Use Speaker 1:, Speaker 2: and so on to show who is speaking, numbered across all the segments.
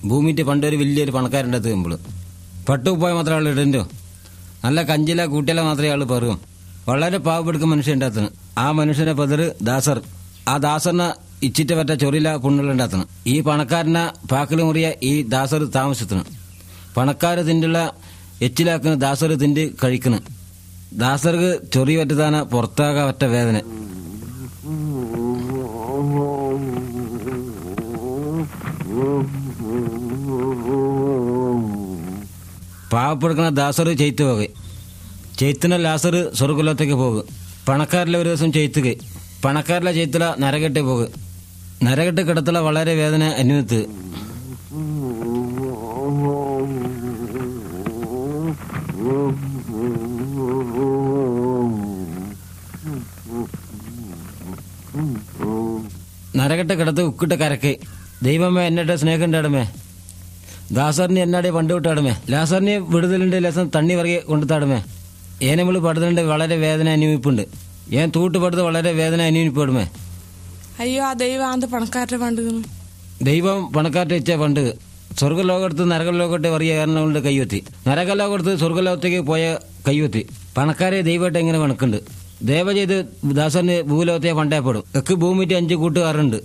Speaker 1: ഭൂമിയിട്ട് പണ്ടൊരു വലിയൊരു പണക്കാരൻ്റെ അടുത്ത് നമ്മൾ പട്ടുപോയ മാത്രമേ ആൾ ഇടണ്ടോ നല്ല കഞ്ചില കൂട്ടില മാത്രമേ ആൾ പറയും വളരെ പാവപ്പെടുക്കുന്ന മനുഷ്യൻ്റെ അകത്തിന് ആ മനുഷ്യനെ പതിര് ദാസർ ആ ദാസറിനെ ഇച്ചിട്ട് പറ്റ ചൊറില പുണ്ണുകളുടെ അകത്തിന് ഈ പണക്കാരനെ പാക്കല് മുറിയ ഈ ദാസർ താമസത്തിന് പണക്കാര് തിണ്ടുള്ള എച്ചിലാക്കുന്ന ദാസർ തിണ്ട് കഴിക്കുന്നു ദാസർക്ക് ചൊറി പറ്റതാന പുറത്താകാൻ പറ്റ വേദന പാവപ്പെടുക്കുന്ന ദാസർ ചെയ്ത്തു പോകുക ചെയ്ത്തിന ലാസർ സ്വർഗലോകത്തേക്ക് പോകും പണക്കാരിലെ ഒരു ദിവസം ചെയ്ത്തുക പണക്കാരിലെ ചെയ്ത്തില നരകെട്ട് പോകുക നരകെട്ട് കിടത്തുള്ള വളരെ വേദന അനുഭവത്ത് നരകെട്ട് കിടത്ത് ഉക്കിട്ട് കരക്ക് ദൈവമേ എന്നിട്ട് സ്നേഹം ഉണ്ടാടുമേ ദാസറിന് എന്നാടെ പണ്ട് വിട്ടാടുമേ ലാസറിന് വിടുതലുണ്ട് ലസം തണ്ണി പറയെ കൊണ്ടുത്താടുമേ ഏനമിള് പടുതലുണ്ട് വളരെ വേദന അനുഭവിപ്പുണ്ട് ഏൻ തൂട്ട് പടുത്ത് വളരെ വേദന അനുഭവിപ്പെടുമേ
Speaker 2: അയ്യോ ആ ദൈവം ആന്ത് പണക്കാരുടെ പണ്ടുകണ്
Speaker 1: ദൈവം പണക്കാറ്റ് വെച്ച പണ്ട് സ്വർഗ്ഗലോകത്ത് നരകലോകത്തെ വറിയ കാരണം കൊണ്ട് കൈവത്തി നരകലോകത്ത് സ്വർഗ്ഗലോകത്തേക്ക് പോയ കൈവത്തി പണക്കാരെ ദൈവമായിട്ട് എങ്ങനെ കണക്കുണ്ട് ദേവ ചെയ്ത് ദാസറിന് ഭൂലോകത്തെ പണ്ടേപ്പെടും എക്ക് ഭൂമിറ്റ് അഞ്ച് കൂട്ടുകാരുണ്ട്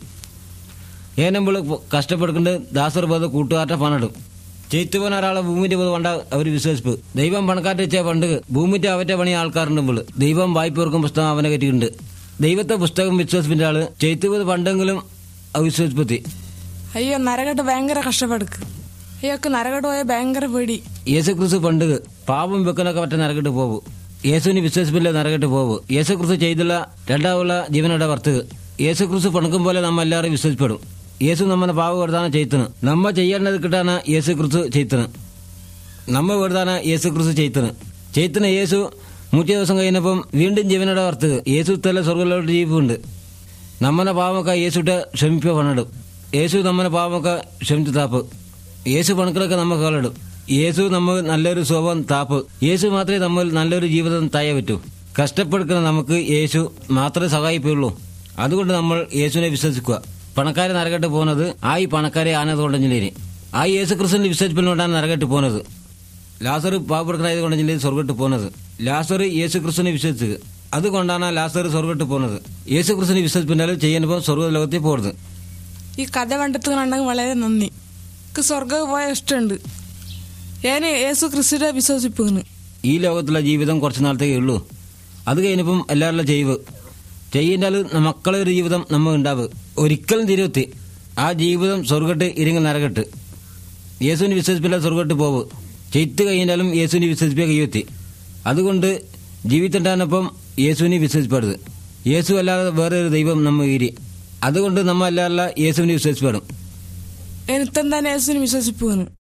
Speaker 1: ഏനമ്പോൾ കഷ്ടപ്പെടുന്നുണ്ട് ദാസർ പോത് കൂട്ടുകാരുടെ പണിടും ചെയ്ത്തുപോന ഒരാളെ ഭൂമിന്റെ പോത് പണ്ട അവർ വിശ്വസിപ്പ് ദൈവം പണക്കാറ്റ് വെച്ച പണ്ട് ഭൂമിന്റെ അവറ്റ പണി ആൾക്കാരുണ്ട് ദൈവം വായ്പവർക്കും പുസ്തകം അവനെ കെട്ടിയിട്ടുണ്ട് ദൈവത്തെ പുസ്തകം വിശ്വസിപ്പിന്റെ ആള് ചെയ്ത്തുപോത് പണ്ടെങ്കിലും അവിശ്വസിപ്പത്തി
Speaker 2: അയ്യോ നരകട്ട് ഭയങ്കര കഷ്ടപ്പെടുക്ക് അയ്യോക്ക് നരകട്ട് പോയ ഭയങ്കര പേടി
Speaker 1: യേശു ക്രിസ്തു പണ്ട് പാപം വെക്കുന്നൊക്കെ പറ്റ നരകട്ട് പോവു യേശുവിന് വിശ്വസിപ്പില്ല നരകട്ട് പോവു യേശു ക്രിസ്തു ചെയ്തുള്ള രണ്ടാവുള്ള ജീവനോടെ വർത്തുക യേശു ക്രിസ്തു പണക്കും പോലെ നമ്മ എല്ലാവരും വിശ്വസിപ്പെടും യേശു നമ്മനെ പാവ വെറുതാണ് ചെയ്ത്തണ് നമ്മ ചെയ്യേണ്ടത് കിട്ടാണ് യേശു ക്രിസ്തു ചെയ്ത്തണ് നമ്മ വെറുതാണ് യേശു ക്രിസ്തു ചെയ്ത്തണ് ചെയ്ത്തണ് യേശു നൂറ്റി ദിവസം കഴിഞ്ഞപ്പം വീണ്ടും ജീവനോടെ വർത്തുക യേശു തല സ്വർഗ്ഗലോട്ട് ജീവിപ്പുണ്ട് നമ്മനെ പാവമൊക്കെ യേശുട്ട് ക്ഷമിപ്പോ പണിടും യേശു നമ്മനെ പാവമൊക്കെ ക്ഷമിച്ചു താപ്പ് യേശു പണക്കിലൊക്കെ നമ്മ കാലിടും യേശു നമ്മൾ നല്ലൊരു സ്വഭാവം താപ്പ് യേശു മാത്രമേ നമ്മൾ നല്ലൊരു ജീവിതം തായ പറ്റൂ കഷ്ടപ്പെടുക്കുന്ന നമുക്ക് യേശു മാത്രമേ സഹായിപ്പുള്ളൂ അതുകൊണ്ട് നമ്മൾ യേശുവിനെ വിശ്വസിക്കുക പണക്കാരെ നരകട്ട് പോകുന്നത് ആ ഈ പണക്കാരെ ആനത് കൊണ്ടെങ്കിലേന് ആ യേശു ക്രിസ്തുവിന്റെ വിശ്വസിപ്പിലുകൊണ്ടാണ് നരകട്ട് പോകുന്നത് ലാസർ പാവപ്പെടുക്കനായത് കൊണ്ടെങ്കിലേ സ്വർഗട്ട് പോകുന്നത് ലാസർ യേശു ക്രിസ്തുവിനെ വിശ്വസിച്ചത് അതുകൊണ്ടാണ് ലാസർ സ്വർഗട്ട് പോകുന്നത് യേശു ക്രിസ്തുവിനെ വിശ്വസിപ്പിന്നാലും ചെയ്യുമ്പോൾ സ്വർഗ്ഗ ലോകത്തിൽ പോകുന്നത്
Speaker 2: ഈ കഥ കണ്ടെത്തുകയുണ്ടെങ്കിൽ വളരെ നന്ദി എനിക്ക് സ്വർഗ്ഗ പോയ ഇഷ്ടമുണ്ട് ഏന് യേസു ക്രിസ്തുടെ വിശ്വസിപ്പുകണ്
Speaker 1: ഈ ലോകത്തുള്ള ജീവിതം കുറച്ച് നാളത്തേക്കേ ഉള്ളൂ അത് കഴിഞ്ഞപ്പം എല്ലാവരുടെ ചെയ്വ് ചെയ്യേണ്ടാൽ മക്കളെ ഒരു ജീവിതം നമ്മ ഉണ്ടാവ് ഒരിക്കലും തിരുവത്തി ആ ജീവിതം സ്വർഗട്ട് ഇരിങ്ങൽ നരകട്ട് യേശുവിന് വിശ്വസിപ്പില്ല സ്വർഗട്ട് പോവ് ചെയ്ത്ത് കഴിഞ്ഞാലും യേശുവിനെ വിശ്വസിപ്പിക്കുക കയ്യെത്തി അതുകൊണ്ട് ജീവിതത്തിണ്ടാനപ്പം യേശുവിനെ വിശ്വസിപ്പരുത് യേശു അല്ലാതെ വേറെ ഒരു ദൈവം നമ്മ ഈരി അതുകൊണ്ട് നമ്മ അല്ലാതെ യേശുവിനെ വിശ്വസിപ്പെടും
Speaker 2: എനിത്തെന്താ യേസുവിനെ വിശ്വസിപ്പുകണ്